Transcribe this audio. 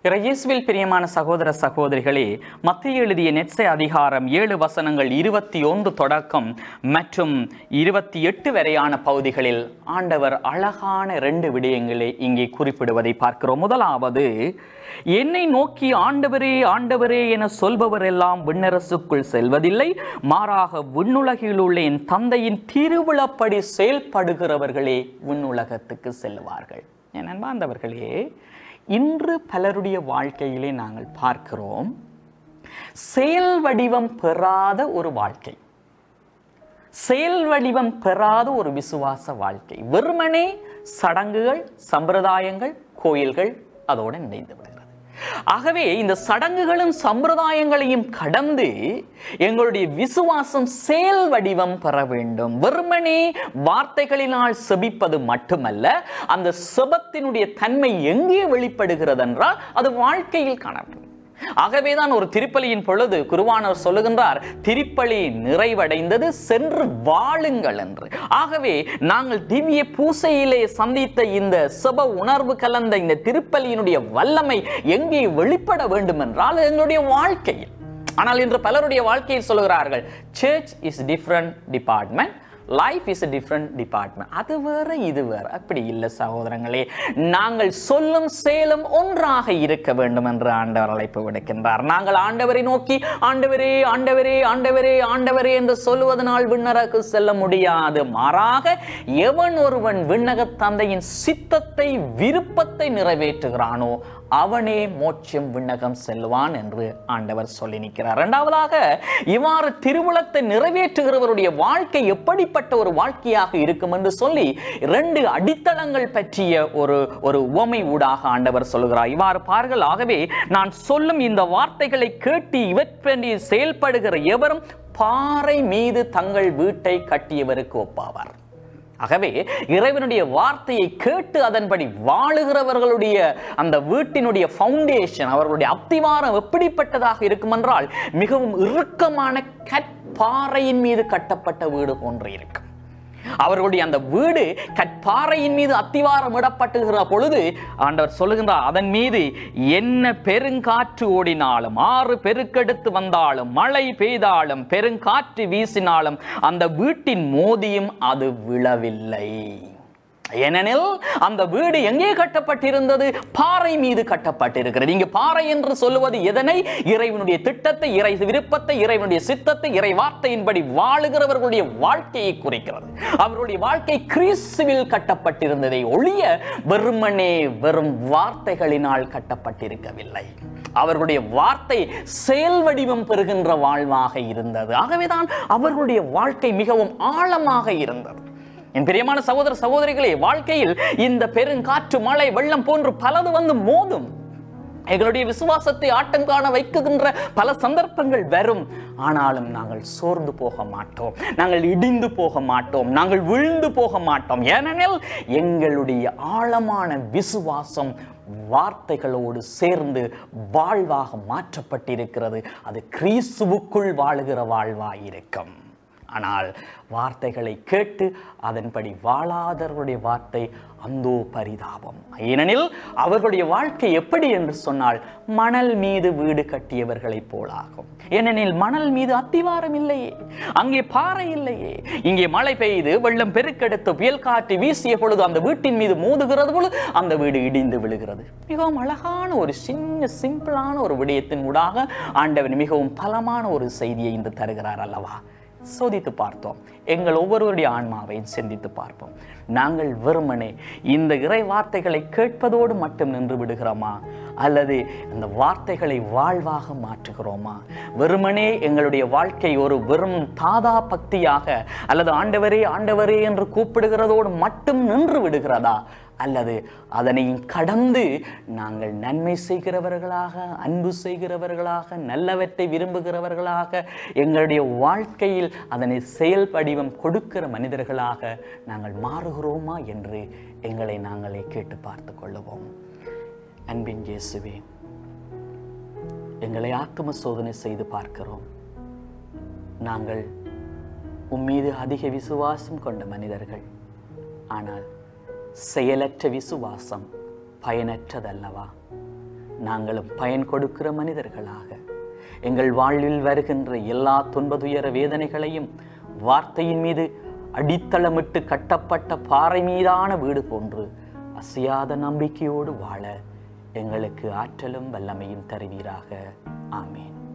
இயேசுவில் பிரியமான சகோதர சகோதரிகளே மத்திய எழுதிய நெட்சை அதிகாரம் ஏழு வசனங்கள் இருபத்தி ஒன்று தொடக்கம் மற்றும் இருபத்தி எட்டு வரையான பகுதிகளில் ஆண்டவர் அழகான ரெண்டு விடயங்களை இங்கே குறிப்பிடுவதை பார்க்கிறோம் முதலாவது என்னை நோக்கி ஆண்டவரே ஆண்டவரே என சொல்பவரெல்லாம் விண்ணரசுக்குள் செல்வதில்லை மாறாக விண்ணுலகில் உள்ள என் தந்தையின் திருவிழப்படி செயல்படுகிறவர்களே விண்ணுலகத்துக்கு செல்வார்கள் என் அன்பார்ந்தவர்களே இன்று பலருடைய வாழ்க்கையிலே நாங்கள் பார்க்கிறோம் செயல் வடிவம் பெறாத ஒரு வாழ்க்கை செயல் வடிவம் பெறாத ஒரு விசுவாச வாழ்க்கை வெறுமனே சடங்குகள் சம்பிரதாயங்கள் கோயில்கள் அதோடு இணைந்து விடுகிறது ஆகவே இந்த சடங்குகளும் சம்பிரதாயங்களையும் கடந்து எங்களுடைய விசுவாசம் செயல் வடிவம் பெற வேண்டும் வெறுமனே வார்த்தைகளினால் செபிப்பது மட்டுமல்ல அந்த செபத்தினுடைய தன்மை எங்கே வெளிப்படுகிறது என்றால் அது வாழ்க்கையில் காணப்படும் ஆகவேதான் ஒரு திருப்பலியின் பொழுது குருவானவர் சொல்லுகின்றார் திருப்பலி நிறைவடைந்தது சென்று வாழுங்கள் என்று ஆகவே நாங்கள் திவ்ய பூசையிலே சந்தித்த இந்த செப உணர்வு கலந்த இந்த திருப்பலியினுடைய வல்லமை எங்கே வெளிப்பட வேண்டும் என்றால் எங்களுடைய வாழ்க்கையில் ஆனால் இன்று பலருடைய வாழ்க்கையில் சொல்லுகிறார்கள் church is different department life is a different department அது வேற இது வேற அப்படி இல்லை சகோதரங்களே நாங்கள் சொல்லும் செயலும் ஒன்றாக இருக்க வேண்டும் என்று ஆண்டவர் அழைப்பு விடுக்கின்றார் நாங்கள் ஆண்டவரை நோக்கி ஆண்டவரே ஆண்டவரே ஆண்டவரே ஆண்டவரே என்று சொல்லுவதனால் விண்ணரக்கு செல்ல முடியாது மாறாக எவன் ஒருவன் விண்ணக தந்தையின் சித்தத்தை விருப்பத்தை நிறைவேற்றுகிறானோ அவனே மோட்சம் விண்ணகம் செல்வான் என்று ஆண்டவர் சொல்லி நிற்கிறார் இரண்டாவதாக இவ்வாறு திருவுளத்தை நிறைவேற்றுகிறவருடைய வாழ்க்கை எப்படிப்பட்ட ஒரு வாழ்க்கையாக இருக்கும் என்று சொல்லி ரெண்டு அடித்தளங்கள் பற்றிய ஒரு ஒரு உவமை ஊடாக ஆண்டவர் சொல்கிறார் இவ்வாறு பாருங்கள் ஆகவே நான் சொல்லும் இந்த வார்த்தைகளை கேட்டு இவற்றி செயல்படுகிற எவரும் பாறை மீது தங்கள் வீட்டை கட்டியவருக்கு ஒப்பாவார் ஆகவே இறைவனுடைய வார்த்தையை கேட்டு அதன்படி வாழுகிறவர்களுடைய அந்த வீட்டினுடைய ஃபவுண்டேஷன் அவர்களுடைய அத்திவாரம் எப்படிப்பட்டதாக இருக்கும் என்றால் மிகவும் இறுக்கமான கற்பாறையின் மீது கட்டப்பட்ட வீடு போன்று இருக்கும் அவர்களுடைய அந்த வீடு கற்பாறையின் மீது அத்திவாரம் இடப்பட்டுகிற பொழுது ஆண்டவர் சொல்லுகின்றார் அதன் மீது என்ன பெருங்காற்று ஓடினாலும் ஆறு பெருக்கெடுத்து வந்தாலும் மழை பெய்தாலும் பெருங்காற்று வீசினாலும் அந்த வீட்டின் மோதியும் அது விழவில்லை ஏனெனில் அந்த வீடு எங்கே கட்டப்பட்டிருந்தது பாறை மீது கட்டப்பட்டிருக்கிறது இங்கு பாறை என்று சொல்லுவது எதனை இறைவனுடைய திட்டத்தை இறை விருப்பத்தை இறைவனுடைய சித்தத்தை இறை வார்த்தையின்படி வாழுகிறவர்களுடைய வாழ்க்கையை குறிக்கிறது அவருடைய வாழ்க்கை கிறிஸ்துவில் கட்டப்பட்டிருந்ததை ஒழிய வெறுமனே வெறும் வார்த்தைகளினால் கட்டப்பட்டிருக்கவில்லை அவர்களுடைய வார்த்தை செயல் வடிவம் பெறுகின்ற வாழ்வாக இருந்தது ஆகவேதான் அவர்களுடைய வாழ்க்கை மிகவும் ஆழமாக இருந்தது என் பிரியமான சகோதர சகோதரிகளே வாழ்க்கையில் இந்த பெருங்காற்று மழை வெள்ளம் போன்று பலது வந்து மோதும் எங்களுடைய விசுவாசத்தை ஆட்டம் காண வைக்குகின்ற பல சந்தர்ப்பங்கள் வரும் ஆனாலும் நாங்கள் சோர்ந்து போக மாட்டோம் நாங்கள் இடிந்து போக மாட்டோம் நாங்கள் விழுந்து போக மாட்டோம் ஏனெனில் எங்களுடைய ஆழமான விசுவாசம் வார்த்தைகளோடு சேர்ந்து வாழ்வாக மாற்றப்பட்டிருக்கிறது அது கிறிஸ்துவுக்குள் வாழுகிற வாழ்வாயிருக்கும் ஆனால் வார்த்தைகளை கேட்டு அதன்படி வாழாதவர்களுடைய வார்த்தை அந்தோ பரிதாபம் ஏனெனில் அவர்களுடைய வாழ்க்கை எப்படி என்று சொன்னால் மணல் மீது வீடு கட்டியவர்களைப் போலாகும் ஏனெனில் மணல் மீது அத்திவாரம் இல்லையே அங்கே பாறை இல்லையே இங்கே மழை பெய்து வெள்ளம் பெருக்கெடுத்து புயல் காற்று வீசிய பொழுது அந்த வீட்டின் மீது மோதுகிறது பொழுது அந்த வீடு இடிந்து விழுகிறது மிகவும் அழகான ஒரு சின்ன சிம்பிளான ஒரு விடயத்தின் ஊடாக ஆண்டவன் மிகவும் பலமான ஒரு செய்தியை இன்று தருகிறார் அல்லவா சோதித்து பார்த்தோம் எங்கள் ஒவ்வொருவருடைய ஆன்மாவையும் சிந்தித்து பார்ப்போம் நாங்கள் வெறுமனே இந்த இறை வார்த்தைகளை கேட்பதோடு மட்டும் நின்று விடுகிறோமா அல்லது அந்த வார்த்தைகளை வாழ்வாக மாற்றுகிறோமா வெறுமனே எங்களுடைய வாழ்க்கை ஒரு வெறும் தாதா பக்தியாக அல்லது ஆண்டவரே ஆண்டவரே என்று கூப்பிடுகிறதோடு மட்டும் நின்று விடுகிறதா அல்லது அதனையும் கடந்து நாங்கள் நன்மை செய்கிறவர்களாக அன்பு செய்கிறவர்களாக நல்லவற்றை விரும்புகிறவர்களாக எங்களுடைய வாழ்க்கையில் அதனை செயல் வடிவம் கொடுக்கிற மனிதர்களாக நாங்கள் மாறுகிறோமா என்று எங்களை நாங்களே கேட்டு பார்த்து கொள்ளுவோம் அன்பின் இயேசுவே எங்களை ஆத்தும சோதனை செய்து பார்க்கிறோம் நாங்கள் உம்மீது அதிக விசுவாசம் கொண்ட மனிதர்கள் ஆனால் செயலற்ற விசுவாசம் பயனற்றதல்லவா நாங்களும் பயன் கொடுக்கிற மனிதர்களாக எங்கள் வாழ்வில் வருகின்ற எல்லா துன்பதுயர வேதனைகளையும் வார்த்தையின் மீது அடித்தளமிட்டு கட்டப்பட்ட பாறை மீதான வீடு போன்று அசையாத நம்பிக்கையோடு வாழ எங்களுக்கு ஆற்றலும் வல்லமையும் தருவீராக ஆமேன்